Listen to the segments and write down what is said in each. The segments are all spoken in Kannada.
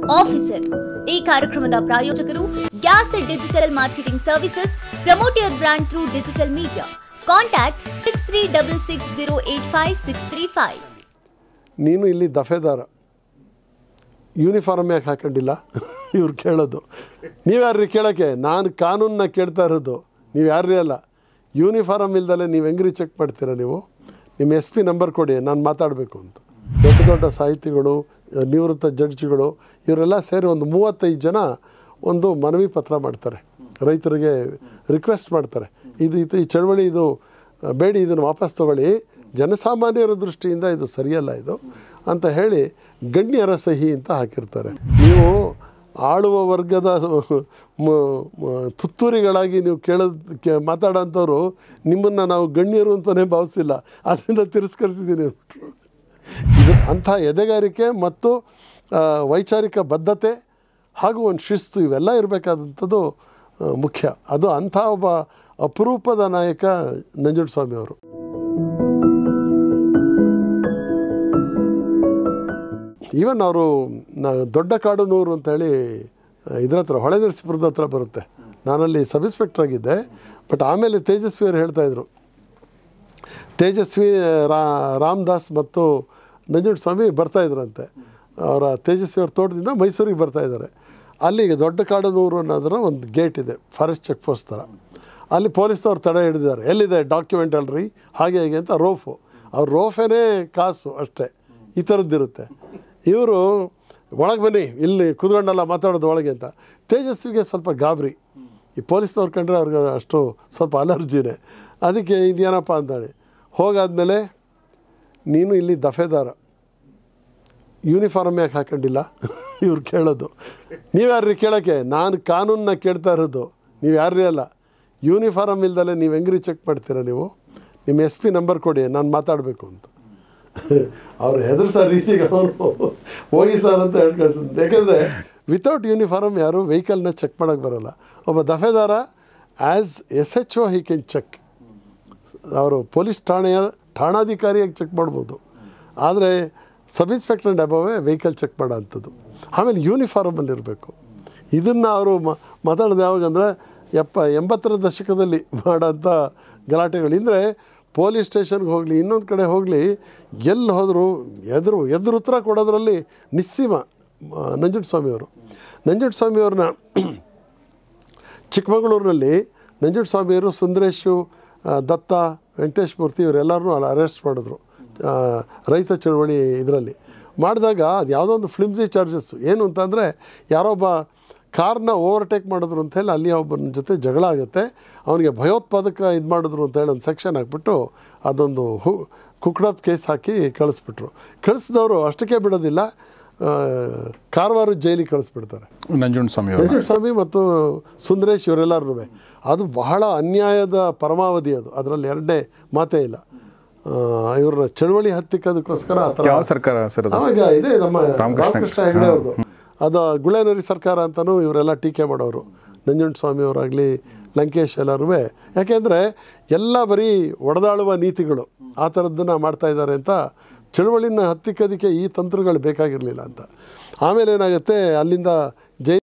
ಆಫೀಸರ್ ಈ ಕಾರ್ಯಕ್ರಮದ ಪ್ರಾಯೋಜಕರು gas digital marketing services promote your brand through digital media contact six three double six zero eight five six three five ನೀನು ಇಲ್ಲಿ ದಫೇದಾರ ಯೂನಿಫಾರ್ಮ್ ಯಾಕೆ ಹಾಕೊಂಡಿಲ್ಲ ಇವ್ರು ಕೇಳೋದು ನೀವು ಯಾರ್ರಿ ಕೇಳೋಕ್ಕೆ ನಾನು ಕಾನೂನನ್ನ ಕೇಳ್ತಾ ಇರೋದು ನೀವು ಯಾರ್ರೀ ಅಲ್ಲ ಯೂನಿಫಾರ್ಮ್ ಇಲ್ದಲೆ ನೀವು ಹೆಂಗ್ರಿ ಚೆಕ್ ಮಾಡ್ತೀರಾ ನೀವು ನಿಮ್ಮ ಎಸ್ ಪಿ ನಂಬರ್ ಕೊಡಿ ನಾನು ಮಾತಾಡಬೇಕು ಅಂತ ದೊಡ್ಡ ದೊಡ್ಡ ಸಾಹಿತಿಗಳು ನಿವೃತ್ತ ಜಡ್ಜಿಗಳು ಇವರೆಲ್ಲ ಸೇರಿ ಒಂದು ಮೂವತ್ತೈದು ಜನ ಒಂದು ಮನವಿ ಪತ್ರ ಮಾಡ್ತಾರೆ ರೈತರಿಗೆ ರಿಕ್ವೆಸ್ಟ್ ಮಾಡ್ತಾರೆ ಇದು ಇದು ಈ ಚಳವಳಿ ಇದು ಆ, ಬೇಡಿ ಇದನ್ನು ವಾಪಸ್ ತಗೊಳ್ಳಿ ಜನಸಾಮಾನ್ಯರ ದೃಷ್ಟಿಯಿಂದ ಇದು ಸರಿಯಲ್ಲ ಇದು ಅಂತ ಹೇಳಿ ಗಣ್ಯರ ಸಹಿ ಅಂತ ಹಾಕಿರ್ತಾರೆ ನೀವು ಆಳುವ ವರ್ಗದ ಮ- ಮ- ತುತ್ತೂರಿಗಳಾಗಿ ನೀವು ಕೇಳೋದಕ್ಕೆ ಮಾತಾಡೋಂಥವ್ರು ನಿಮ್ಮನ್ನು ನಾವು ಗಣ್ಯರು ಅಂತಲೇ ಭಾವಿಸಿಲ್ಲ ಅದರಿಂದ ತಿರಸ್ಕರಿಸಿದ್ದೀನಿ ಅಂದ್ಬಿಟ್ರು. ಇದು ಅಂಥ ಎದೆಗಾರಿಕೆ ಮತ್ತು ಆ, ವೈಚಾರಿಕ ಬದ್ಧತೆ ಹಾಗೂ ಒಂದು ಶಿಸ್ತು ಇವೆಲ್ಲ ಇರಬೇಕಾದಂಥದ್ದು ಆ, ಮುಖ್ಯ ಅದು ಅಂಥ ಒಬ್ಬ ಅಪರೂಪದ ನಾಯಕ ನಂಜುಂಡಸ್ವಾಮಿ ಅವರು ಈವನ್ ಅವರು ದೊಡ್ಡ ಕಾಡುನೂರು ಅಂತೇಳಿ ಇದ್ರ ಹತ್ರ ಹೊಳೆ ನರಸೀಪುರದ ಹತ್ರ ಬರುತ್ತೆ ನಾನಲ್ಲಿ ಸಬ್ ಇನ್ಸ್ಪೆಕ್ಟರ್ ಆಗಿದ್ದೆ ಬಟ್ ಆಮೇಲೆ ತೇಜಸ್ವಿ ಅವರು ಹೇಳ್ತಾಯಿದ್ರು ತೇಜಸ್ವಿ ರಾ ರಾಮದಾಸ್ ಮತ್ತು ನಂಜುಂಡಸ್ವಾಮಿ ಬರ್ತಾಯಿದ್ರಂತೆ ಅವರ ತೇಜಸ್ವಿ ಅವ್ರ ತೋಟದಿಂದ ಮೈಸೂರಿಗೆ ಬರ್ತಾ ಇದ್ದಾರೆ ಅಲ್ಲಿಗೆ ದೊಡ್ಡ ಕಾಡನೂರು ಅನ್ನೋದರ ಒಂದು ಗೇಟ್ ಇದೆ ಫಾರೆಸ್ಟ್ ಚೆಕ್ ಪೋಸ್ಟ್ ಥರ ಅಲ್ಲಿ ಪೊಲೀಸ್ನವ್ರು ತಡೆ ಹಿಡಿದಿದ್ದಾರೆ ಎಲ್ಲಿದೆ ಡಾಕ್ಯುಮೆಂಟ್ ಅಲ್ರಿ ಹಾಗೆ ಹೀಗೆ ಅಂತ ರೋಫು ಅವ್ರ ರೋಫೇನೇ ಕಾಸು ಅಷ್ಟೇ ಈ ಥರದ್ದಿರುತ್ತೆ ಇವರು ಒಳಗೆ ಬನ್ನಿ ಇಲ್ಲಿ ಕುತ್ಕೊಂಡಲ್ಲ ಮಾತಾಡೋದು ಒಳಗೆ ಅಂತ ತೇಜಸ್ವಿಗೆ ಸ್ವಲ್ಪ ಗಾಬರಿ ಈ ಪೊಲೀಸ್ನವ್ರು ಕಂಡ್ರೆ ಅವ್ರಿಗೆ ಅಷ್ಟು ಸ್ವಲ್ಪ ಅಲರ್ಜಿನೇ ಅದಕ್ಕೆ ಇದೇನಪ್ಪ ಅಂತಾಳೆ ಹೋಗಾದ್ಮೇಲೆ ನೀನು ಇಲ್ಲಿ ದಫೇದಾರ ಯೂನಿಫಾರ್ಮ್ ಯಾಕೆ ಹಾಕೊಂಡಿಲ್ಲ ಇವ್ರು ಕೇಳೋದು ನೀವು ಯಾರ್ರಿ ಕೇಳೋಕ್ಕೆ ನಾನು ಕಾನೂನನ್ನ ಕೇಳ್ತಾ ಇರೋದು ನೀವು ಯಾರ್ರೀ ಅಲ್ಲ ಯೂನಿಫಾರ್ಮ್ ಇಲ್ದಲೆ ನೀವು ಹೆಂಗ್ರಿ ಚೆಕ್ ಮಾಡ್ತೀರಾ ನೀವು ನಿಮ್ಮ ಎಸ್ ಪಿ ನಂಬರ್ ಕೊಡಿ ನಾನು ಮಾತಾಡಬೇಕು ಅಂತ ಅವ್ರು ಹೆದರ್ಸೋ ರೀತಿಗೆ ಅವನು ಹೋಗಿ ಸರ್ ಅಂತ ಹೇಳಿ ಕಳ್ಸಿದ್ದು ಯಾಕೆಂದರೆ ವಿತೌಟ್ ಯೂನಿಫಾರ್ಮ್ ಯಾರು ವೆಹಿಕಲ್ನ ಚೆಕ್ ಮಾಡೋಕ್ಕೆ ಬರೋಲ್ಲ ಒಬ್ಬ ದಫೇದಾರ as S H O he can check ಅವರು ಪೊಲೀಸ್ ಠಾಣೆಯ ಠಾಣಾಧಿಕಾರಿಯಾಗಿ ಚೆಕ್ ಮಾಡ್ಬೋದು ಆದರೆ sub inspector and above vehicle check ಮಾಡೋ ಅಂಥದ್ದು ಆಮೇಲೆ ಯೂನಿಫಾರ್ಮಲ್ಲಿ ಇರಬೇಕು ಇದನ್ನು ಅವರು ಮಾತಾಡೋದು ಯಾವಾಗಂದರೆ ಎಪ್ಪ ಎಂಬತ್ತರ ದಶಕದಲ್ಲಿ ಮಾಡೋಂಥ ಗಲಾಟೆಗಳು ಅಂದರೆ ಪೊಲೀಸ್ ಸ್ಟೇಷನ್ಗೆ ಹೋಗಲಿ ಇನ್ನೊಂದು ಕಡೆ ಹೋಗಲಿ ಎಲ್ಲಿ ಹೋದರೂ ಎದುರು ಎದುರು ಉತ್ತರ ಕೊಡೋದ್ರಲ್ಲಿ ನಿಸ್ಸೀಮ ಮ- ನಂಜುಂಡಸ್ವಾಮಿಯವರು ನಂಜುಂಡಸ್ವಾಮಿಯವ್ರನ್ನ ಚಿಕ್ಕಮಗಳೂರಿನಲ್ಲಿ ನಂಜುಂಡಸ್ವಾಮಿಯವರು ಸುಂದರೇಶು ಆ, ದತ್ತ ವೆಂಕಟೇಶ್ ಮೂರ್ತಿ ಇವರೆಲ್ಲರನ್ನೂ ಅಲ್ಲಿ ಅರೆಸ್ಟ್ ಮಾಡಿದ್ರು ಆ, ರೈತ ಚಳವಳಿ ಇದರಲ್ಲಿ ಮಾಡಿದಾಗ ಅದು ಯಾವುದೋ ಒಂದು ಫ್ಲಿಮ್ಸಿ ಚಾರ್ಜಸ್ ಏನು ಅಂತಂದರೆ ಯಾರೋ ಒಬ್ಬ ಕಾರ್ನ ಓವರ್ಟೇಕ್ ಮಾಡಿದ್ರು ಅಂತ ಹೇಳಿ ಅಲ್ಲಿ ಒಬ್ಬನ ಜೊತೆ ಜಗಳ ಆಗುತ್ತೆ ಅವನಿಗೆ ಭಯೋತ್ಪಾದಕ ಇದು ಮಾಡಿದ್ರು ಅಂತ ಹೇಳಿ ಒಂದು ಸೆಕ್ಷನ್ ಹಾಕ್ಬಿಟ್ಟು ಅದೊಂದು ಹು ಕುಕ್ಡಪ್ ಕೇಸ್ ಹಾಕಿ ಕಳಿಸ್ಬಿಟ್ರು ಕಳಿಸಿದವರು ಅಷ್ಟಕ್ಕೆ ಬಿಡೋದಿಲ್ಲ ಆ, ಕಾರವಾರ ಜೈಲಿಗೆ ಕಳಿಸ್ಬಿಡ್ತಾರೆ ನಂಜುಂಡ ಸ್ವಾಮಿ ಅವರು ಸ್ವಾಮಿ ಮತ್ತು ಸುಂದರೇಶ್ ಇವರೆಲ್ಲರೂ ಅದು ಬಹಳ ಅನ್ಯಾಯದ ಪರಮಾವಧಿ ಅದು ಅದರಲ್ಲಿ ಎರಡನೇ ಮಾತೇ ಇಲ್ಲ ಇವ್ರನ್ನ ಚಳವಳಿ ಹತ್ತಿಕ್ಕೋದಕ್ಕೋಸ್ಕರ ಆ ಥರ ಯಾವ ಸರ್ಕಾರ ಸರ್ ಅದು ಅವಾಗ ಇದೆ ನಮ್ಮ ರಾಮಕೃಷ್ಣ ರಾಮಕೃಷ್ಣ ಹೆಗಡೆ ಅವ್ರದ್ದು ಅದು ಗುಳೆನರಿ ಸರ್ಕಾರ ಅಂತಲೂ ಇವರೆಲ್ಲ ಟೀಕೆ ಮಾಡೋರು ನಂಜುಂಡ ಸ್ವಾಮಿ ಅವರಾಗಲಿ ಲಂಕೇಶ್ ಎಲ್ಲರೂ ಯಾಕೆಂದರೆ ಎಲ್ಲ ಬರೀ ಒಡೆದಾಳುವ ನೀತಿಗಳು ಆ ಥರದ್ದನ್ನು ಮಾಡ್ತಾ ಇದ್ದಾರೆ ಅಂತ ಚಳವಳಿನ ಹತ್ತಿಕ್ಕೋದಕ್ಕೆ ಈ ತಂತ್ರಗಳು ಬೇಕಾಗಿರಲಿಲ್ಲ ಅಂತ ಆಮೇಲೆ ಏನಾಗುತ್ತೆ ಅಲ್ಲಿಂದ ಜೈ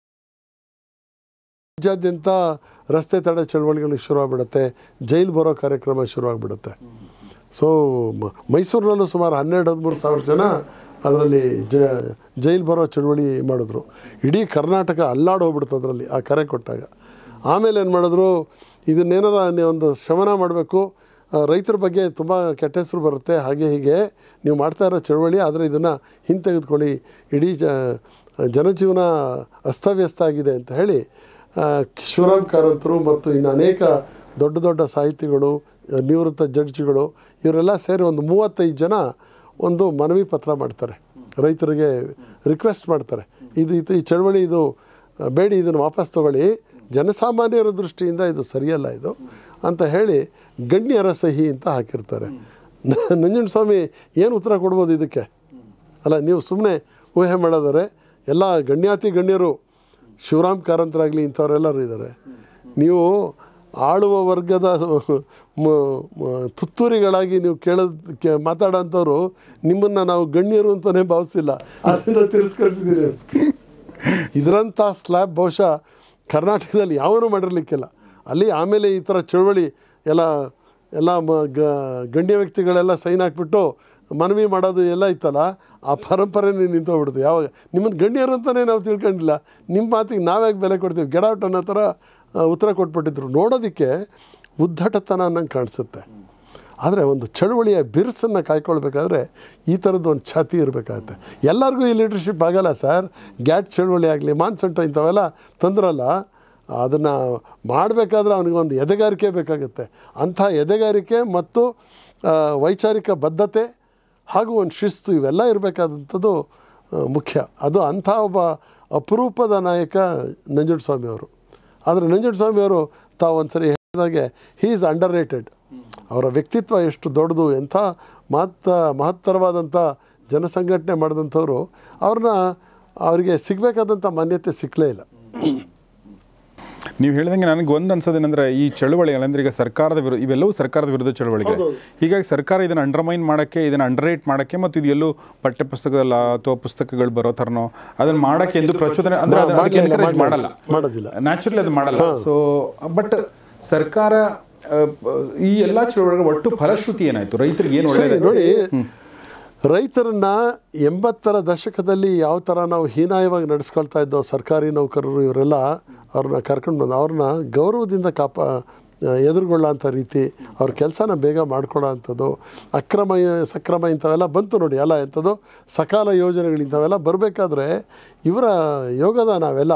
ರಾಜ್ಯಾದ್ಯಂತ ರಸ್ತೆ ತಡೆ ಚಳವಳಿಗಳು ಶುರುವಾಗ್ಬಿಡುತ್ತೆ ಜೈಲು ಬರೋ ಕಾರ್ಯಕ್ರಮ ಶುರುವಾಗ್ಬಿಡುತ್ತೆ ಸೊ ಮ- ಮೈಸೂರಿನಲ್ಲೂ ಸುಮಾರು ಹನ್ನೆರಡು ಹದಿಮೂರು ಸಾವಿರ ಜನ ಅದರಲ್ಲಿ ಜ ಜೈಲು ಬರೋ ಚಳವಳಿ ಮಾಡಿದ್ರು ಇಡೀ ಕರ್ನಾಟಕ ಅಲ್ಲಾಡೋಗ್ಬಿಡ್ತು ಅದರಲ್ಲಿ ಆ ಕರೆ ಕೊಟ್ಟಾಗ ಆಮೇಲೆ ಏನು ಮಾಡಿದ್ರು ಇದನ್ನೇನಾರ ನೀವು ಒಂದು ಶಮನ ಮಾಡಬೇಕು ರೈತರ ಬಗ್ಗೆ ತುಂಬ ಕೆಟ್ಟ ಹೆಸರು ಬರುತ್ತೆ ಹಾಗೆ ಹೀಗೆ ನೀವು ಮಾಡ್ತಾ ಇರೋ ಚಳವಳಿ ಆದರೆ ಇದನ್ನು ಹಿಂತೆಗೆದುಕೊಳ್ಳಿ ಇಡೀ ಜ ಜನಜೀವನ ಅಸ್ತವ್ಯಸ್ತ ಆಗಿದೆ ಅಂತ ಹೇಳಿ ಆ, ಶಿವರಾಮ್ ಕಾರಂತರು ಮತ್ತು ಇನ್ನು ಅನೇಕ ದೊಡ್ಡ ದೊಡ್ಡ ಸಾಹಿತಿಗಳು ಆ, ನಿವೃತ್ತ ಜಡ್ಜಿಗಳು ಇವರೆಲ್ಲ ಸೇರಿ ಒಂದು ಮೂವತ್ತೈದು ಜನ ಒಂದು ಮನವಿ ಪತ್ರ ಮಾಡ್ತಾರೆ ರೈತರಿಗೆ ರಿಕ್ವೆಸ್ಟ್ ಮಾಡ್ತಾರೆ ಇದು ಇದು ಈ ಚಳವಳಿ ಇದು ಆ, ಬೇಡಿ ಇದನ್ನು ವಾಪಸ್ ತಗೊಳ್ಳಿ ಜನಸಾಮಾನ್ಯರ ದೃಷ್ಟಿಯಿಂದ ಇದು ಸರಿಯಲ್ಲ ಇದು ಅಂತ ಹೇಳಿ ಗಣ್ಯರ ಸಹಿ ಅಂತ ಹಾಕಿರ್ತಾರೆ ನಂಜುಂಡಸ್ವಾಮಿ ಏನು ಉತ್ತರ ಕೊಡ್ಬೋದು ಇದಕ್ಕೆ ಅಲ್ಲ ನೀವು ಸುಮ್ಮನೆ ಊಹೆ ಮಾಡೋದಾರೆ ಎಲ್ಲ ಗಣ್ಯಾತಿ ಗಣ್ಯರು ಶಿವರಾಮ್ ಕಾರಂತರಾಗಲಿ ಇಂಥವರೆಲ್ಲರೂ ಇದ್ದಾರೆ ನೀವು ಆಳುವ ವರ್ಗದ ಮ- ಮ- ತುತ್ತೂರಿಗಳಾಗಿ ನೀವು ಕೇಳೋದಕ್ಕೆ ಮಾತಾಡೋಂಥವ್ರು ನಿಮ್ಮನ್ನು ನಾವು ಗಣ್ಯರು ಅಂತಲೇ ಭಾವಿಸಿಲ್ಲ ಅದರಿಂದ ತಿರಸ್ಕರಿಸಿದ್ದೀನಿ ಇದರಂಥ ಸ್ಲ್ಯಾಬ್ ಬಹುಶಃ ಕರ್ನಾಟಕದಲ್ಲಿ ಯಾವನೂ ಮಾಡಿರಲಿಕ್ಕಿಲ್ಲ ಅಲ್ಲಿ ಆಮೇಲೆ ಈ ಥರ ಚಳುವಳಿ ಎಲ್ಲ ಎಲ್ಲ ಮ ಗ ಗಣ್ಯ ವ್ಯಕ್ತಿಗಳೆಲ್ಲ ಸೈನ್ ಹಾಕ್ಬಿಟ್ಟು ಮನವಿ ಮಾಡೋದು ಎಲ್ಲ ಇತ್ತಲ್ಲ ಆ ಪರಂಪರೆನೇ ನಿಂತೋಗ್ಬಿಡ್ತು ಯಾವಾಗ ನಿಮ್ಮನ್ನು ಗಣ್ಯರು ಅಂತಲೇ ನಾವು ತಿಳ್ಕೊಂಡಿಲ್ಲ ನಿಮ್ಮ ಮಾತಿಗೆ ನಾವ್ಯಾಕೆ ಬೆಲೆ ಕೊಡ್ತೀವಿ ಗೆಡೌಟ್ ಅನ್ನೋ ಥರ ಆ, ಉತ್ತರ ಕೊಟ್ಬಿಟ್ಟಿದ್ರು ನೋಡೋದಕ್ಕೆ ಉದ್ದಟತನ ಅನ್ನಂಗೆ ಕಾಣಿಸುತ್ತೆ ಆದರೆ ಒಂದು ಚಳುವಳಿಯ ಬಿರುಸನ್ನು ಕಾಯ್ಕೊಳ್ಬೇಕಾದ್ರೆ ಈ ಥರದ್ದು ಒಂದು ಛಾತಿ ಇರಬೇಕಾಗತ್ತೆ ಎಲ್ಲರಿಗೂ ಈ ಲೀಡರ್ಶಿಪ್ ಆಗಲ್ಲ ಸರ್ ಗ್ಯಾಟ್ ಚಳುವಳಿ ಆಗಲಿ ಮಾನ್ಸಂಟು ಇಂಥವೆಲ್ಲ ತಂದ್ರಲ್ಲ ಅದನ್ನು ಮಾಡಬೇಕಾದ್ರೆ ಅವನಿಗೊಂದು ಎದೆಗಾರಿಕೆ ಬೇಕಾಗುತ್ತೆ ಅಂಥ ಎದೆಗಾರಿಕೆ ಮತ್ತು ಆ, ವೈಚಾರಿಕ ಬದ್ಧತೆ ಹಾಗೂ ಒಂದು ಶಿಸ್ತು ಇವೆಲ್ಲ ಇರಬೇಕಾದಂಥದ್ದು ಆ, ಮುಖ್ಯ ಅದು ಅಂಥ ಒಬ್ಬ ಅಪರೂಪದ ನಾಯಕ ನಂಜುಂಡಸ್ವಾಮಿ ಅವರು ಆದರೆ ನಂಜುಂಡಸ್ವಾಮಿ ಅವರು ತಾವು ಒಂದು ಸರಿ ಹೇಳಿದಾಗೆ ಹೀ ಈಸ್ ಅಂಡರ್ ರೇಟೆಡ್ ಅವರ ವ್ಯಕ್ತಿತ್ವ ಎಷ್ಟು ದೊಡ್ಡದು ಎಂಥ ಮಹತ್ತ ಮಹತ್ತರವಾದಂಥ ಜನಸಂಘಟನೆ ಮಾಡಿದಂಥವ್ರು ಅವ್ರನ್ನ ಅವರಿಗೆ ಸಿಗಬೇಕಾದಂಥ ಮಾನ್ಯತೆ ಸಿಕ್ಕಲೇ ಇಲ್ಲ ನೀವು ಹೇಳಿದಂಗೆ ನನಗೆ ಒಂದು ಅನ್ಸೋದೇನೆಂದ್ರೆ ಈ ಚಳುವಳಿ ಅಂದ್ರೆ ಈಗ ಸರ್ಕಾರದ ವಿರುದ್ಧ ಇವೆಲ್ಲವೂ ಸರ್ಕಾರದ ವಿರುದ್ಧ ಚಳುವಳಿಗೆ ಹೀಗಾಗಿ ಸರ್ಕಾರ ಇದನ್ನು ಅಂಡರ್ಮೈನ್ ಮಾಡೋಕ್ಕೆ ಇದನ್ನು ಅಂಡರ್ರೇಟ್ ಮಾಡೋಕ್ಕೆ ಮತ್ತು ಇದು ಎಲ್ಲೂ ಪಠ್ಯ ಪುಸ್ತಕದಲ್ಲ ಅಥವಾ ಪುಸ್ತಕಗಳು ಬರೋ ಥರನೋ ಅದನ್ನು ಮಾಡೋಕ್ಕೆ ಎಂದು ಪ್ರಚೋದನೆ ಅಂದರೆ ಅದನ್ನ ಅದಕ್ಕೆ ಮಾಡ್ಲಿಲ್ಲ, encourage ಮಾಡ್ಲಿಲ್ಲ. ಮಾಡಲ್ಲ ಮಾಡೋದಿಲ್ಲ. ನ್ಯಾಚುರಲಿ ಅದು ಮಾಡಲ್ಲ ಸೊ ಬಟ್ ಸರ್ಕಾರ ಆ, ಈ ಎಲ್ಲ ಚಳುವಳಿಗಳ ಒಟ್ಟು ಫಲಶ್ರುತಿ ಏನಾಯ್ತು ರೈತರಿಗೆ ಏನು ಸರಿ, ಒಳ್ಳೆಯದು ನೋಡಿ ರೈತರನ್ನ ಎಂಬತ್ತರ ದಶಕದಲ್ಲಿ ಯಾವ ಥರ ನಾವು ಹೀನಾಯವಾಗಿ ನಡೆಸ್ಕೊಳ್ತಾ ಇದ್ದೋ ಸರ್ಕಾರಿ ನೌಕರರು ಇವರೆಲ್ಲ ಅವ್ರನ್ನ ಕರ್ಕೊಂಡು ಬಂದು ಅವ್ರನ್ನ ಗೌರವದಿಂದ ಕಾಪ ಎದುರುಗೊಳ್ಳೋ ಅಂಥ ರೀತಿ ಅವ್ರ ಕೆಲಸನ ಬೇಗ ಮಾಡ್ಕೊಳ್ಳೋ ಅಂಥದ್ದು ಅಕ್ರಮ ಸಕ್ರಮ ಇಂಥವೆಲ್ಲ ಬಂತು ನೋಡಿ ಎಲ್ಲ ಎಂಥದ್ದು ಸಕಾಲ ಯೋಜನೆಗಳು ಇಂಥವೆಲ್ಲ ಬರಬೇಕಾದ್ರೆ ಇವರ ಯೋಗದ ನಾವೆಲ್ಲ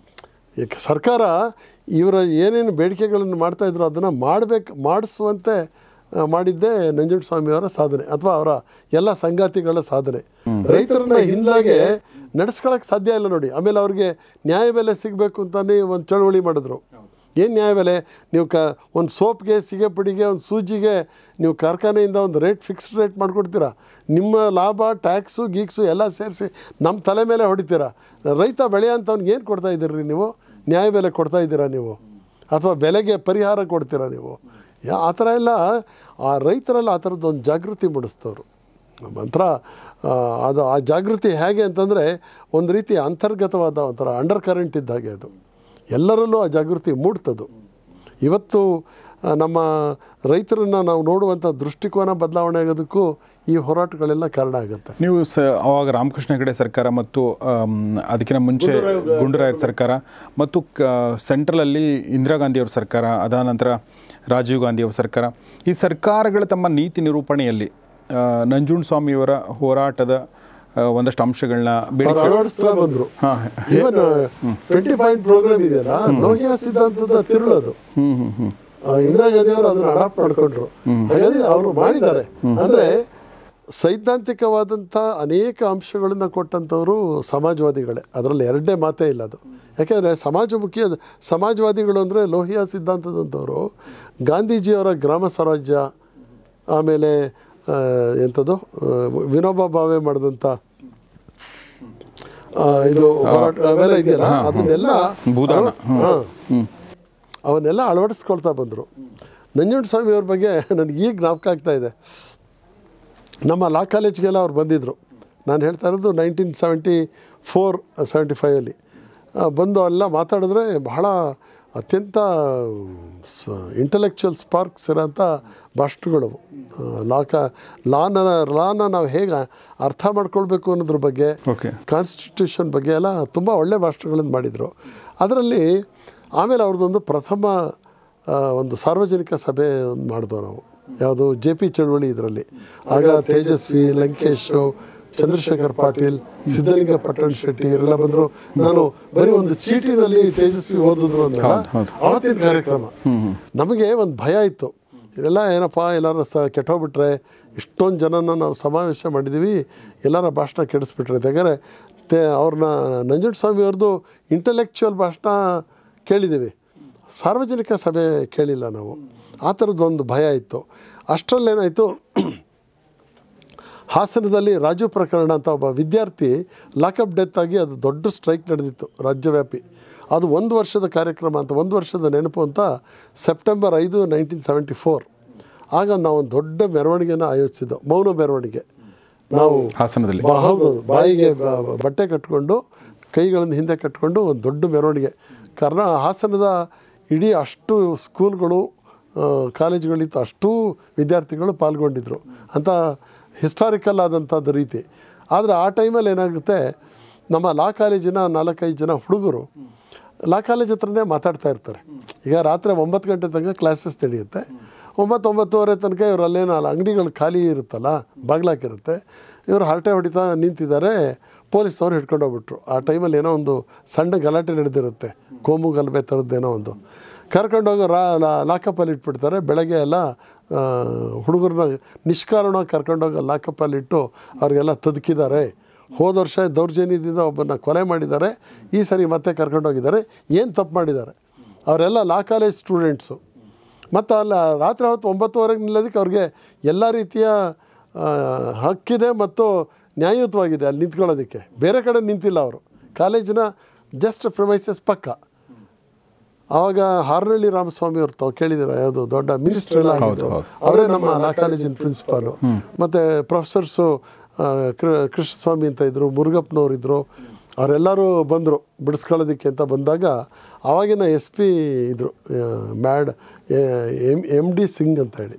ಈಗ ಸರ್ಕಾರ ಇವರ ಏನೇನು ಬೇಡಿಕೆಗಳನ್ನು ಮಾಡ್ತಾಯಿದ್ರು ಅದನ್ನು ಮಾಡಬೇಕು ಮಾಡಿಸುವಂತೆ ಆ, ಮಾಡಿದ್ದೇ ನಂಜುಂಡಸ್ವಾಮಿಯವರ ಸಾಧನೆ ಅಥವಾ ಅವರ ಎಲ್ಲ ಸಂಗಾತಿಗಳ ಸಾಧನೆ ರೈತರನ್ನ ಹಿಂದಾಗೆ ನಡೆಸ್ಕೊಳಕ್ಕೆ ಸಾಧ್ಯ ಇಲ್ಲ ನೋಡಿ ಆಮೇಲೆ ಅವ್ರಿಗೆ ನ್ಯಾಯಬೆಲೆ ಸಿಗಬೇಕು ಅಂತಲೇ ಒಂದು ಚಳವಳಿ ಮಾಡಿದ್ರು ಏನು ನ್ಯಾಯಬೆಲೆ ನೀವು ಕ ಒಂದು ಸೋಪ್ಗೆ ಸಿಗೆಪುಡಿಗೆ ಒಂದು ಸೂಜಿಗೆ ನೀವು ಕಾರ್ಖಾನೆಯಿಂದ ಒಂದು ರೇಟ್ ಫಿಕ್ಸ್ಡ್ ರೇಟ್ ಮಾಡಿಕೊಡ್ತೀರಾ ನಿಮ್ಮ ಲಾಭ ಟ್ಯಾಕ್ಸು ಗೀಕ್ಸು ಎಲ್ಲ ಸೇರಿಸಿ ನಮ್ಮ ತಲೆ ಮೇಲೆ ಹೊಡಿತೀರಾ ರೈತ ಬೆಳೆಯೋಂಥವ್ನಿಗೆ ಏನು ಕೊಡ್ತಾ ಇದ್ದೀರಿ ನೀವು ನ್ಯಾಯಬೆಲೆ ಕೊಡ್ತಾ ಇದ್ದೀರಾ ನೀವು ಅಥವಾ ಬೆಲೆಗೆ ಪರಿಹಾರ ಕೊಡ್ತೀರಾ ನೀವು ಯಾ ಆ ಥರ ಎಲ್ಲ ಆ ರೈತರೆಲ್ಲ ಆ ಥರದ್ದು ಒಂದು ಜಾಗೃತಿ ಮೂಡಿಸ್ತವ್ರು ನಂತರ ಅದು ಆ ಜಾಗೃತಿ ಹೇಗೆ ಅಂತಂದರೆ ಒಂದು ರೀತಿ ಅಂತರ್ಗತವಾದ ಒಂಥರ ಅಂಡರ್ ಕರೆಂಟ್ ಇದ್ದ ಹಾಗೆ ಅದು ಎಲ್ಲರಲ್ಲೂ ಆ ಜಾಗೃತಿ ಮೂಡ್ತದು ಇವತ್ತು ಆ, ನಮ್ಮ ರೈತರನ್ನು ನಾವು ನೋಡುವಂಥ ದೃಷ್ಟಿಕೋನ ಬದಲಾವಣೆ ಆಗೋದಕ್ಕೂ ಈ ಹೋರಾಟಗಳೆಲ್ಲ ಕಾರಣ ಆಗುತ್ತೆ ನೀವು ಸ ಅವಾಗ ರಾಮಕೃಷ್ಣ ಹೆಗಡೆ ಸರ್ಕಾರ ಮತ್ತು ಆಮ್, ಅದಕ್ಕಿಂತ ಮುಂಚೆ ಗುಂಡೂರಾಯರ ಸರ್ಕಾರ ಮತ್ತು ಕ ಸೆಂಟ್ರಲಲ್ಲಿ ಇಂದಿರಾ ಗಾಂಧಿಯವ್ರ ಸರ್ಕಾರ ಅದಾದ ನಂತರ ರಾಜೀವ್ ಗಾಂಧಿಯವ್ರ ಸರ್ಕಾರ ಈ ಸರ್ಕಾರಗಳ ತಮ್ಮ ನೀತಿ ನಿರೂಪಣೆಯಲ್ಲಿ ಆ, ನಂಜುಂಡ ಸ್ವಾಮಿಯವರ ಹೋರಾಟದ ಆ, ಒಂದಷ್ಟು ಅಂಶಗಳನ್ನ ಅವ್ರು ಬೇಡಿಕೆ ಅಳವಡಿಸ್ತಾ ಬಂದರು ಹಾಂ ಈವನ್ ಟ್ವೆಂಟಿ ಪಾಯಿಂಟ್ ಪ್ರೋಗ್ರಾಮ್ ಇದೆಯಲ್ಲ ಲೋಹಿಯಾ ಸಿದ್ಧಾಂತದ ತಿರುಳದು ಹ್ಞೂ ಹ್ಞೂ ಹ್ಞೂ ಆ, ಇಂದಿರಾ ಗಾಂಧಿ ಅವರು ಅದನ್ನ ಅಡಾಪ್ಟ್ ಮಾಡ್ಕೊಂಡ್ರು ಹಾಗಾಗಿ ಅವರು ಮಾಡಿದ್ದಾರೆ ಅಂದ್ರೆ ಸೈದ್ಧಾಂತಿಕವಾದಂಥ ಅನೇಕ ಅಂಶಗಳನ್ನು ಕೊಟ್ಟಂಥವರು ಸಮಾಜವಾದಿಗಳೇ ಅದರಲ್ಲಿ ಎರಡನೇ ಮಾತೇ ಇಲ್ಲ ಅದು ಯಾಕೆಂದರೆ ಸಮಾಜಮುಖಿ ಅದು- ಸಮಾಜವಾದಿಗಳು ಅಂದರೆ ಲೋಹಿಯಾ ಸಿದ್ಧಾಂತದಂಥವರು ಗಾಂಧೀಜಿಯವರ ಗ್ರಾಮ ಸ್ವರಾಜ್ಯ ಆಮೇಲೆ ಆ, ಎಂಥದ್ದು ಆ, ವಿನೋಬಾ ಭಾವೆ ಮಾಡಿದಂಥ ಆ, ಇದು ಹೋರಾಟ ಅವೆಲ್ಲ ಇದೆಯಲ್ಲ ಅದನ್ನೆಲ್ಲ ಭೂದಾನ. ಹಾಂ ಅವನ್ನೆಲ್ಲ ಅಳವಡಿಸ್ಕೊಳ್ತಾ ಬಂದರು ನಂಜುಂಡ ಸ್ವಾಮಿಯವ್ರ ಬಗ್ಗೆ ನನಗೆ ಈಗ ಜ್ಞಾಪಕ ಆಗ್ತಾ ಇದೆ ನಮ್ಮ ಲಾ ಕಾಲೇಜ್ಗೆಲ್ಲ ಅವ್ರು ಬಂದಿದ್ದರು ನಾನು ಹೇಳ್ತಾ ಇರೋದು ನೈನ್ಟೀನ್ ಸೆವೆಂಟಿ ಫೋರ್ ಸೆವೆಂಟಿ ಫೈವಲ್ಲಿ ಬಂದು ಎಲ್ಲ ಮಾತಾಡಿದ್ರೆ ಬಹಳ ಅತ್ಯಂತ ಸ್ವ ಇಂಟಲೆಕ್ಚುಯಲ್ ಸ್ಪಾರ್ಕ್ಸ್ ಇರೋಂಥ ಭಾಷಣಗಳು ಲಾ ಕಾ ಲಾನ ಲಾನ ನಾವು ಹೇಗೆ ಅರ್ಥ ಮಾಡ್ಕೊಳ್ಬೇಕು ಅನ್ನೋದ್ರ ಬಗ್ಗೆ ಓಕೆ ಕಾನ್ಸ್ಟಿಟ್ಯೂಷನ್ ಬಗ್ಗೆ ಎಲ್ಲ ತುಂಬ ಒಳ್ಳೆ ಭಾಷಣಗಳನ್ನು ಮಾಡಿದರು ಅದರಲ್ಲಿ ಆಮೇಲೆ ಅವ್ರದ್ದೊಂದು ಪ್ರಥಮ ಆ, ಒಂದು ಸಾರ್ವಜನಿಕ ಸಭೆ ಒಂದು ಮಾಡಿದ್ವು ನಾವು ಯಾವುದು ಜೆ ಪಿ ಚಳವಳಿ ಇದರಲ್ಲಿ ಆಗ ತೇಜಸ್ವಿ ಲಂಕೇಶು ಚಂದ್ರಶೇಖರ್ ಪಾಟೀಲ್ ಸಿದ್ಧಲಿಂಗ ಪಟ್ಟಣ ಶೆಟ್ಟಿ ಇವರೆಲ್ಲ ಬಂದರು ನಾನು ಬರೀ ಒಂದು ಚೀಟಿನಲ್ಲಿ ತೇಜಸ್ವಿ ಓದಿದ್ರು ಅಂದಾಗ ಆವತ್ತಿನ ಕಾರ್ಯಕ್ರಮ ನಮಗೆ ಒಂದು ಭಯ ಇತ್ತು ಇದೆಲ್ಲ ಏನಪ್ಪ ಎಲ್ಲಾರ ಸ ಕೆಟ್ಟೋಗ್ಬಿಟ್ರೆ ಇಷ್ಟೊಂದು ಜನನ ನಾವು ಸಮಾವೇಶ ಮಾಡಿದ್ದೀವಿ ಎಲ್ಲರ ಭಾಷಣ ಕೆಡಿಸ್ಬಿಟ್ರೆ ಯಾಕಂದರೆ ತೇ ಅವ್ರನ್ನ ನಂಜುಂಡ ಸ್ವಾಮಿ ಅವ್ರದ್ದು ಇಂಟಲೆಕ್ಚುಯಲ್ ಭಾಷಣ ಕೇಳಿದ್ದೀವಿ ಸಾರ್ವಜನಿಕ ಸಭೆ ಕೇಳಿಲ್ಲ ನಾವು ಆ ಥರದ್ದೊಂದು ಭಯ ಇತ್ತು ಅಷ್ಟರಲ್ಲೇನಾಯಿತು ಹಾಸನದಲ್ಲಿ ರಾಜು ಪ್ರಕರಣ ಅಂತ ಒಬ್ಬ ವಿದ್ಯಾರ್ಥಿ ಲಾಕಪ್ ಡೆತ್ ಆಗಿ ಅದು ದೊಡ್ಡ ಸ್ಟ್ರೈಕ್ ನಡೆದಿತ್ತು ರಾಜ್ಯವ್ಯಾಪಿ ಅದು ಒಂದು ವರ್ಷದ ಕಾರ್ಯಕ್ರಮ ಅಂತ ಒಂದು ವರ್ಷದ ನೆನಪು ಅಂತ ಸೆಪ್ಟೆಂಬರ್ ಐದು ನೈನ್ಟೀನ್ ಸೆವೆಂಟಿ ಫೋರ್ ಆಗ ನಾವು ಒಂದು ದೊಡ್ಡ ಮೆರವಣಿಗೆನ ಆಯೋಜಿಸಿದ್ದು ಮೌನ ಮೆರವಣಿಗೆ ನಾವು ಹಾಸನದಲ್ಲಿ ಬಾ- ಹೌದು ಬಾಯಿಗೆ ಬ- ಬಟ್ಟೆ ಕಟ್ಕೊಂಡು ಕೈಗಳನ್ನು ಹಿಂದೆ ಕಟ್ಕೊಂಡು ಒಂದು ದೊಡ್ಡ ಮೆರವಣಿಗೆ ಕರ್ನಾ ಹಾಸನದ ಇಡೀ ಅಷ್ಟು ಸ್ಕೂಲ್ಗಳು ಆ, ಕಾಲೇಜುಗಳಿತ್ತು ಅಷ್ಟೂ ವಿದ್ಯಾರ್ಥಿಗಳು ಪಾಲ್ಗೊಂಡಿದ್ದರು ಅಂಥ ಹಿಸ್ಟಾರಿಕಲ್ ಆದಂಥದ್ದು ರೀತಿ ಆದರೆ ಆ ಟೈಮಲ್ಲಿ ಏನಾಗುತ್ತೆ ನಮ್ಮ ಲಾ ಕಾಲೇಜಿನ ನಾಲ್ಕೈದು ಜನ ಹುಡುಗರು ಲಾ ಕಾಲೇಜ್ ಹತ್ರನೇ ಮಾತಾಡ್ತಾ ಇರ್ತಾರೆ ಈಗ ರಾತ್ರಿ ಒಂಬತ್ತು ಗಂಟೆ ತನಕ ಕ್ಲಾಸಸ್ ನಡೆಯುತ್ತೆ ಒಂಬತ್ತು ಒಂಬತ್ತುವರೆ ತನಕ ಇವರು ಅಲ್ಲೇನೋ ಅಲ್ಲಿ ಅಂಗಡಿಗಳು ಖಾಲಿ ಇರುತ್ತಲ್ಲ ಬಾಗ್ಲಾಕಿರುತ್ತೆ ಇವರು ಹರಟೆ ಹೊಡಿತಾ ನಿಂತಿದ್ದಾರೆ ಪೊಲೀಸ್ನವ್ರು ಹಿಡ್ಕೊಂಡು ಹೋಗ್ಬಿಟ್ರು ಆ ಟೈಮಲ್ಲಿ ಏನೋ ಒಂದು ಸಣ್ಣ ಗಲಾಟೆ ನಡೆದಿರುತ್ತೆ ಕೋಮು ಗಲಭೆ ಥರದ್ದೇನೋ ಒಂದು ಕರ್ಕೊಂಡೋಗಿ ರಾ ಲಾಕಪ್ಪಲ್ಲಿ ಇಟ್ಬಿಡ್ತಾರೆ ಬೆಳಗ್ಗೆ ಎಲ್ಲ ಆ, ಹುಡುಗರನ್ನ ನಿಷ್ಕಾರಣವಾಗಿ ಕರ್ಕೊಂಡೋಗಿ ಲಾಕಪ್ಪಲ್ಲಿ ಇಟ್ಟು ಅವ್ರಿಗೆಲ್ಲ ತದುಕಿದ್ದಾರೆ ಹೋದ ವರ್ಷ ದೌರ್ಜನ್ಯದಿಂದ ಒಬ್ಬನ ಕೊಲೆ ಮಾಡಿದ್ದಾರೆ ಈ ಸರಿ ಮತ್ತೆ ಕರ್ಕೊಂಡೋಗಿದ್ದಾರೆ ಏನು ತಪ್ಪು ಮಾಡಿದ್ದಾರೆ ಅವರೆಲ್ಲ ಲಾ ಕಾಲೇಜ್ ಸ್ಟೂಡೆಂಟ್ಸು ಮತ್ತು ಅಲ್ಲ ರಾತ್ರಿ ಹೊತ್ತು ಒಂಬತ್ತುವರೆಗೆ ನಿಲ್ಲೋದಕ್ಕೆ ಅವ್ರಿಗೆ ಎಲ್ಲ ರೀತಿಯ ಆ, ಹಕ್ಕಿದೆ ಮತ್ತು ನ್ಯಾಯಯುತವಾಗಿದೆ ಅಲ್ಲಿ ನಿಂತ್ಕೊಳ್ಳೋದಕ್ಕೆ ಬೇರೆ ಕಡೆ ನಿಂತಿಲ್ಲ ಅವರು ಕಾಲೇಜಿನ ಜಸ್ಟ್ ಪ್ರಮೈಸಸ್ ಪಕ್ಕ ಆವಾಗ ಹಾರನಹಳ್ಳಿ ರಾಮಸ್ವಾಮಿ ಅವ್ರು ತಾವು ಕೇಳಿದಿರ ಯಾವುದು ದೊಡ್ಡ ಮಿನಿಸ್ಟರ್ ಎಲ್ಲ ಆಗಿದ್ರು ಅವರೇ ನಮ್ಮ ಲಾ ಕಾಲೇಜಿನ ಪ್ರಿನ್ಸಿಪಾಲು ಮತ್ತು ಪ್ರೊಫೆಸರ್ಸು ಕೃಷ್ಣಸ್ವಾಮಿ ಅಂತ ಇದ್ದರು ಮುರುಗಪ್ಪನವ್ರು ಇದ್ದರು ಅವರೆಲ್ಲರೂ ಬಂದರು ಬಿಡಿಸ್ಕೊಳ್ಳೋದಕ್ಕೆ ಅಂತ ಬಂದಾಗ ಆವಾಗಿನ ಎಸ್ ಪಿ ಇದ್ದರು ಮ್ಯಾಡ್ ಎಮ್ ಎಮ್ ಡಿ ಸಿಂಗ್ ಅಂತ ಹೇಳಿ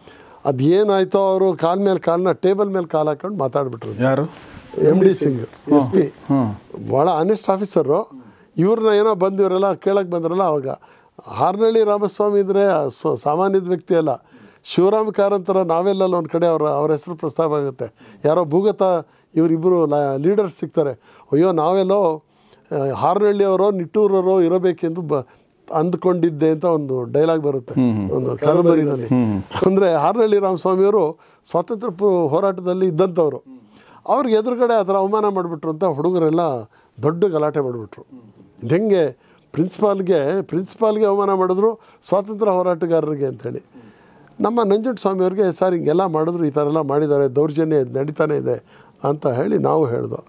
ಅದೇನಾಯ್ತೋ ಅವರು ಕಾಲ ಮೇಲೆ ಕಾಲನ್ನ ಟೇಬಲ್ ಮೇಲೆ ಕಾಲು ಹಾಕೊಂಡು ಮಾತಾಡ್ಬಿಟ್ರು ಯಾರು M D Singh S P ಭಾಳ ಆನೆಸ್ಟ್ ಆಫೀಸರು ಇವ್ರನ್ನ ಏನೋ ಬಂದು ಇವರೆಲ್ಲ ಕೇಳಕ್ಕೆ ಬಂದ್ರಲ್ಲ ಅವಾಗ ಹಾರ್ನಳ್ಳಿ ರಾಮಸ್ವಾಮಿ ಇದ್ರೆ ಸ- ಸಾಮಾನ್ಯದ ವ್ಯಕ್ತಿ ಅಲ್ಲ ಶಿವರಾಮ್ ಕಾರಂತರ ನಾವೆಲ್ಲ ಒಂದು ಕಡೆ ಅವರ ಅವ್ರ ಹೆಸರು ಪ್ರಸ್ತಾಪ ಆಗುತ್ತೆ ಯಾರೋ ಭೂಗತ ಇವರಿಬ್ಬರು ಲೀಡರ್ಸ್ ಸಿಗ್ತಾರೆ ಅಯ್ಯೋ ನಾವೆಲ್ಲೋ ಆ, ಹಾರ್ನಹಳ್ಳಿಯವರೋ ನಿಟ್ಟೂರವರೋ ಇರಬೇಕೆಂದು ಬ ಅಂದ್ಕೊಂಡಿದ್ದೆ ಅಂತ ಒಂದು ಡೈಲಾಗ್ ಬರುತ್ತೆ ಒಂದು ಕಾದಂಬರಿನಲ್ಲಿ ಅಂದರೆ ಹಾರ್ನಹಳ್ಳಿ ರಾಮಸ್ವಾಮಿಯವರು ಸ್ವಾತಂತ್ರ್ಯ ಪೂ- ಹೋರಾಟದಲ್ಲಿ ಇದ್ದಂಥವ್ರು ಅವ್ರಿಗೆ ಎದುರುಗಡೆ ಆ ಥರ ಅವಮಾನ ಮಾಡಿಬಿಟ್ರು ಅಂತ ಹುಡುಗರೆಲ್ಲ ದೊಡ್ಡ ಗಲಾಟೆ ಮಾಡಿಬಿಟ್ರು ಹೆಂಗೆ ಪ್ರಿನ್ಸಿಪಾಲ್ಗೆ ಪ್ರಿನ್ಸಿಪಾಲ್ಗೆ ಅವಮಾನ ಮಾಡಿದ್ರು ಸ್ವಾತಂತ್ರ್ಯ ಹೋರಾಟಗಾರರಿಗೆ ಅಂಥೇಳಿ ನಮ್ಮ ನಂಜುಂಡ ಸ್ವಾಮಿಯವ್ರಿಗೆ ಸರ್ ಹಿಂಗೆಲ್ಲ ಮಾಡಿದ್ರು ಈ ಥರ ಎಲ್ಲ ಮಾಡಿದ್ದಾರೆ ದೌರ್ಜನ್ಯ ಇದು ನಡೀತಾನೆ ಇದೆ ಅಂತ ಹೇಳಿ ನಾವು ಹೇಳ್ದೋ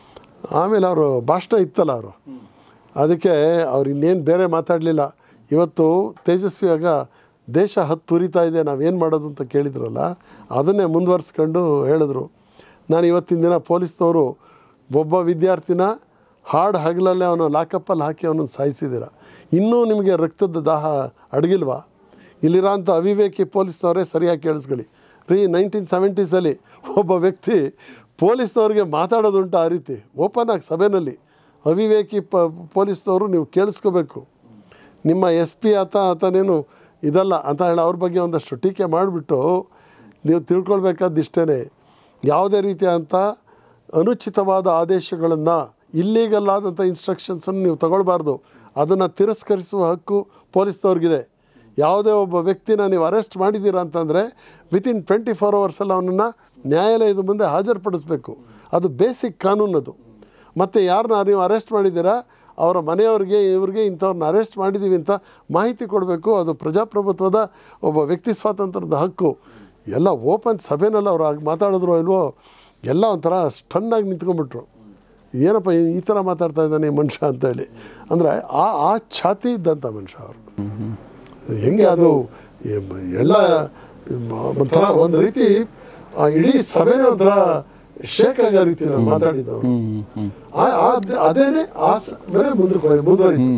ಆಮೇಲೆ ಅವರು ಭಾಷಣ ಇತ್ತಲ್ಲ ಅವರು ಅದಕ್ಕೆ ಅವ್ರು ಇನ್ನೇನು ಬೇರೆ ಮಾತಾಡಲಿಲ್ಲ ಇವತ್ತು ತೇಜಸ್ವಿಯಾಗ ದೇಶ ಹತ್ತುರಿತಾ ಇದೆ ನಾವೇನು ಮಾಡೋದು ಅಂತ ಕೇಳಿದ್ರಲ್ಲ ಅದನ್ನೇ ಮುಂದುವರ್ಸ್ಕೊಂಡು ಹೇಳಿದ್ರು ನಾನು ಇವತ್ತಿನ ದಿನ ಪೊಲೀಸ್ನವರು ಒಬ್ಬ ವಿದ್ಯಾರ್ಥಿನ ಹಾಡು ಹಗಲಲ್ಲೇ ಅವನು ಲಾಕಪ್ಪಲ್ಲಿ ಹಾಕಿ ಅವನನ್ನು ಸಾಯಿಸಿದ್ದೀರ ಇನ್ನೂ ನಿಮಗೆ ರಕ್ತದ ದಾಹ ಅಡಗಿಲ್ವಾ ಇಲ್ಲಿರೋಂಥ ಅವಿವೇಕಿ ಪೊಲೀಸ್ನವರೇ ಸರಿಯಾಗಿ ಕೇಳಿಸ್ಕೊಳ್ಳಿ ರೀ ನೈನ್ಟೀನ್ ಸೆವೆಂಟೀಸಲ್ಲಿ ಒಬ್ಬ ವ್ಯಕ್ತಿ ಪೊಲೀಸ್ನವ್ರಿಗೆ ಮಾತಾಡೋದುಂಟು ಆ ರೀತಿ ಓಪನ್ ಆಗಿ ಸಭೆಯಲ್ಲಿ ಅವಿವೇಕಿ ಪ ಪೊಲೀಸ್ನವರು ನೀವು ಕೇಳಿಸ್ಕೋಬೇಕು ನಿಮ್ಮ ಎಸ್ ಪಿ ಆತ ಆತನೇನು ಇದಲ್ಲ ಅಂತ ಹೇಳಿ ಅವ್ರ ಬಗ್ಗೆ ಒಂದಷ್ಟು ಟೀಕೆ ಮಾಡಿಬಿಟ್ಟು ನೀವು ತಿಳ್ಕೊಳ್ಬೇಕಾದ್ದು ಇಷ್ಟೇ ಯಾವುದೇ ರೀತಿಯಾದಂಥ ಅನುಚಿತವಾದ ಆದೇಶಗಳನ್ನು ಇಲ್ಲೀಗಲ್ ಆದಂಥ ಇನ್ಸ್ಟ್ರಕ್ಷನ್ಸನ್ನು ನೀವು ತಗೊಳ್ಬಾರ್ದು ಅದನ್ನು ತಿರಸ್ಕರಿಸುವ ಹಕ್ಕು ಪೊಲೀಸ್ನವ್ರಿಗಿದೆ ಯಾವುದೇ ಒಬ್ಬ ವ್ಯಕ್ತಿನ ನೀವು ಅರೆಸ್ಟ್ ಮಾಡಿದ್ದೀರಾ ಅಂತಂದರೆ ವಿತಿನ್ ಟ್ವೆಂಟಿ ಫೋರ್ ಅವರ್ಸಲ್ಲಿ ಅವನನ್ನು ನ್ಯಾಯಾಲಯದ ಮುಂದೆ ಹಾಜರುಪಡಿಸ್ಬೇಕು ಅದು ಬೇಸಿಕ್ ಕಾನೂನು ಅದು ಮತ್ತು ಯಾರನ್ನ ನೀವು ಅರೆಸ್ಟ್ ಮಾಡಿದ್ದೀರಾ ಅವರ ಮನೆಯವ್ರಿಗೆ ಇವ್ರಿಗೆ ಇಂಥವ್ರನ್ನ ಅರೆಸ್ಟ್ ಮಾಡಿದ್ದೀವಿ ಅಂತ ಮಾಹಿತಿ ಕೊಡಬೇಕು ಅದು ಪ್ರಜಾಪ್ರಭುತ್ವದ ಒಬ್ಬ ವ್ಯಕ್ತಿ ಸ್ವಾತಂತ್ರ್ಯದ ಹಕ್ಕು ಎಲ್ಲ ಓಪನ್ ಸಭೆನಲ್ಲಿ ಅವ್ರು ಆಗ ಮಾತಾಡಿದ್ರು ಇಲ್ವೋ ಎಲ್ಲ ಒಂಥರ ಸ್ಟನ್ನಾಗಿ ನಿಂತ್ಕೊಂಡ್ಬಿಟ್ರು ಏನಪ್ಪ ಈ- ಈ ಥರ ಮಾತಾಡ್ತಾ ಇದ್ದಾನೆ ಈ ಮನುಷ್ಯ ಅಂತೇಳಿ ಅಂದರೆ ಆ ಆ ಛಾತಿ ಇದ್ದಂಥ ಮನುಷ್ಯ ಅವರು ಹೆಂಗೆ ಅದು ಎ- ಎಲ್ಲ ಮ- ಒಂಥರ ಒಂದು ರೀತಿ ಆ ಇಡೀ ಸಭೆನೇ ಒಂಥರ ಶೇಕ್ ಆಗೋ ರೀತಿ ನಾನು ಮಾತಾಡಿದ್ದವರು ಆ- ಆ- ಅದೇನೆ ಆ ಸಭೆನೇ ಮುಂದಕ್ಕೆ ಹೋಗಿ- ಮುಂದುವರಿತು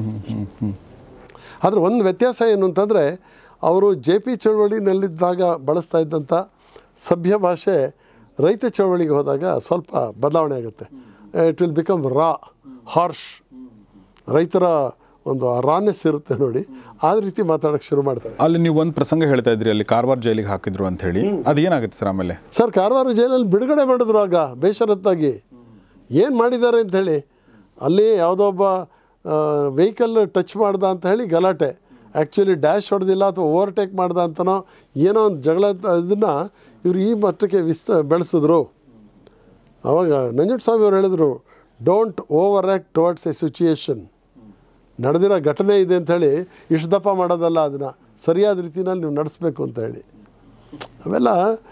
ಆದರೆ ಒಂದು ವ್ಯತ್ಯಾಸ ಏನು ಅಂತಂದರೆ ಅವರು ಜೆ ಪಿ ಚಳವಳಿನಲ್ಲಿದ್ದಾಗ ಬಳಸ್ತಾ ಇದ್ದಂಥ ಸಭ್ಯ ಭಾಷೆ ರೈತ ಚಳವಳಿಗೆ ಹೋದಾಗ ಸ್ವಲ್ಪ ಬದಲಾವಣೆ ಆಗುತ್ತೆ it will become raw harsh ರೈತರ ಒಂದು ರಾನೆಸ್ ಇರುತ್ತೆ ನೋಡಿ ಆ ರೀತಿ ಮಾತಾಡೋಕ್ಕೆ ಶುರು ಮಾಡ್ತಾರೆ ಅಲ್ಲಿ ನೀವು ಒಂದು ಪ್ರಸಂಗ ಹೇಳ್ತಾ ಇದ್ರಿ ಅಲ್ಲಿ ಕಾರವಾರ ಜೈಲಿಗೆ ಹಾಕಿದ್ರು ಅಂತ ಹೇಳಿ ಅದು ಏನಾಗುತ್ತೆ ಸರ್ ಆಮೇಲೆ ಸರ್ ಕಾರವಾರ ಜೈಲಲ್ಲಿ ಬಿಡುಗಡೆ ಮಾಡಿದ್ರು ಆಗ ಬೇಷರತ್ತಾಗಿ ಏನು ಮಾಡಿದ್ದಾರೆ ಅಂತ ಹೇಳಿ ಅಲ್ಲಿ ಯಾವುದೋ ಒಬ್ಬ ವೆಹಿಕಲ್ ಟಚ್ ಮಾಡ್ದ ಅಂತ ಹೇಳಿ ಗಲಾಟೆ ಆ್ಯಕ್ಚುಲಿ ಡ್ಯಾಶ್ ಹೊಡೆದಿಲ್ಲ ಅಥವಾ ಓವರ್ಟೇಕ್ ಮಾಡ್ದ ಅಂತನೋ ಏನೋ ಒಂದು ಜಗಳ ಇದನ್ನು ಇವರು ಈ ಮಟ್ಟಕ್ಕೆ ವಿಸ್ತ ಬೆಳೆಸಿದ್ರು ಆವಾಗ ನಂಜುಂಡಸ್ವಾಮಿ ಅವರು ಹೇಳಿದರು don't over act towards a situation ನಡೆದಿರೋ ಘಟನೆ ಇದೆ ಅಂಥೇಳಿ ಇಷ್ಟು ದಪ್ಪ ಮಾಡೋದಲ್ಲ ಅದನ್ನು ಸರಿಯಾದ ರೀತಿಯಲ್ಲಿ ನೀವು ನಡೆಸಬೇಕು ಅಂತ ಹೇಳಿ ಅವೆಲ್ಲ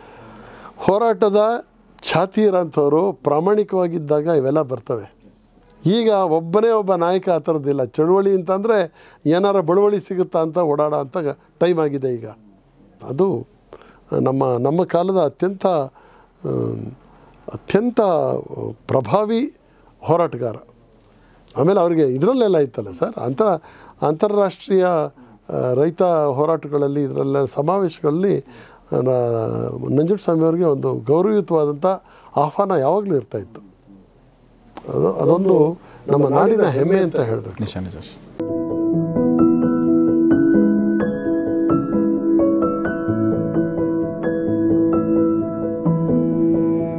ಹೋರಾಟದ ಛಾತಿ ಇರೋಂಥವ್ರು ಪ್ರಾಮಾಣಿಕವಾಗಿದ್ದಾಗ ಇವೆಲ್ಲ ಬರ್ತವೆ ಈಗ ಒಬ್ಬನೇ ಒಬ್ಬ ನಾಯಕ ಆ ಥರದ್ದಿಲ್ಲ ಚಳುವಳಿ ಅಂತಂದರೆ ಏನಾರ ಬಳುವಳಿ ಸಿಗುತ್ತಾ ಅಂತ ಓಡಾಡೋ ಅಂತ ಟೈಮ್ ಆಗಿದೆ ಈಗ ಅದು ನಮ್ಮ ನಮ್ಮ ಕಾಲದ ಅತ್ಯಂತ ಆಮ್, ಅತ್ಯಂತ ಪ್ರಭಾವಿ ಹೋರಾಟಗಾರ ಆಮೇಲೆ ಅವರಿಗೆ ಇದರಲ್ಲೆಲ್ಲ ಇತ್ತಲ್ಲ ಸರ್ ಅಂತರ ಅಂತಾರಾಷ್ಟ್ರೀಯ ಆ, ರೈತ ಹೋರಾಟಗಳಲ್ಲಿ ಇದರೆಲ್ಲ ಸಮಾವೇಶಗಳಲ್ಲಿ ನಂಜುಂಡಸ್ವಾಮಿ ಅವರಿಗೆ ಒಂದು ಗೌರವಯುತವಾದಂಥ ಆಹ್ವಾನ ಯಾವಾಗಲೂ ಇರ್ತಾ ಇತ್ತು ಅದು ಅದೊಂದು ನಮ್ಮ ನಾಡಿನ ಹೆಮ್ಮೆ ಅಂತ ಹೇಳಬೇಕು ನಿಜ ನಿಜ